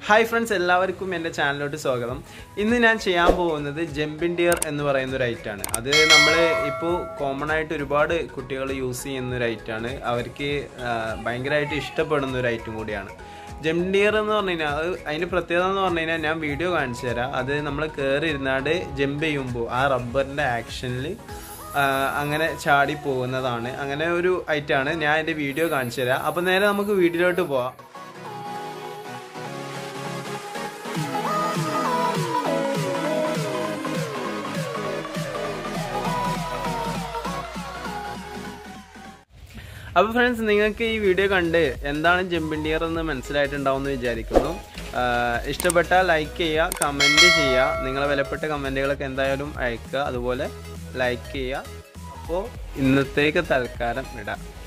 hi friends എല്ലാവർക്കും എൻ്റെ ചാനലിലോട്ട് സ്വാഗതം ഇന്ന് ഞാൻ ചെയ്യാൻ പോകുന്നത് ജമ്പിൻ ഡിയർ എന്ന് പറയുന്ന ഒരു ഐറ്റാണ് അത് നമ്മൾ ഇപ്പോൾ കോമൺ ആയിട്ട് ഒരുപാട് കുട്ടികൾ യൂസ് ചെയ്യുന്ന ഒരു ഐറ്റാണ് അവർക്ക് ആ, ഭയങ്കരമായിട്ട് ഇഷ്ടപ്പെടുന്ന ഒരു ഐറ്റം കൂടിയാണ് ജമ്പിൻ ഡിയർ എന്ന് പറഞ്ഞു കഴിഞ്ഞാൽ അത് അതിൻ്റെ പ്രത്യേകത എന്ന് പറഞ്ഞു കഴിഞ്ഞാൽ ഞാൻ വീഡിയോ കാണിച്ചു തരാം അത് നമ്മൾ കയറി ഇരുന്നാണ്ട് ജമ്പ് ചെയ്യുമ്പോൾ ആ റബ്ബറിൻ്റെ ആക്ഷനിൽ അങ്ങനെ ചാടി പോകുന്നതാണ് അങ്ങനെ ഒരു ഐറ്റാണ് ഞാൻ അതിൻ്റെ വീഡിയോ കാണിച്ചു തരാം അപ്പോൾ നേരെ നമുക്ക് വീഡിയോയിലോട്ട് പോവാം അപ്പോൾ ഫ്രണ്ട്സ് നിങ്ങൾക്ക് ഈ വീഡിയോ കണ്ട് എന്താണ് ജമ്പിൻ ഡിയർ എന്ന് മനസ്സിലായിട്ടുണ്ടാവുമെന്ന് വിചാരിക്കുന്നു ആഹ് ഇഷ്ടപ്പെട്ടാൽ ലൈക്ക് ചെയ്യുക കമൻറ്റ് ചെയ്യുക നിങ്ങളെ വിലപ്പെട്ട കമൻറ്റുകളൊക്കെ എന്തായാലും അയക്കുക അതുപോലെ ലൈക്ക് ചെയ്യുക അപ്പോൾ ഇന്നത്തേക്ക് തൽക്കാലം ഇടാം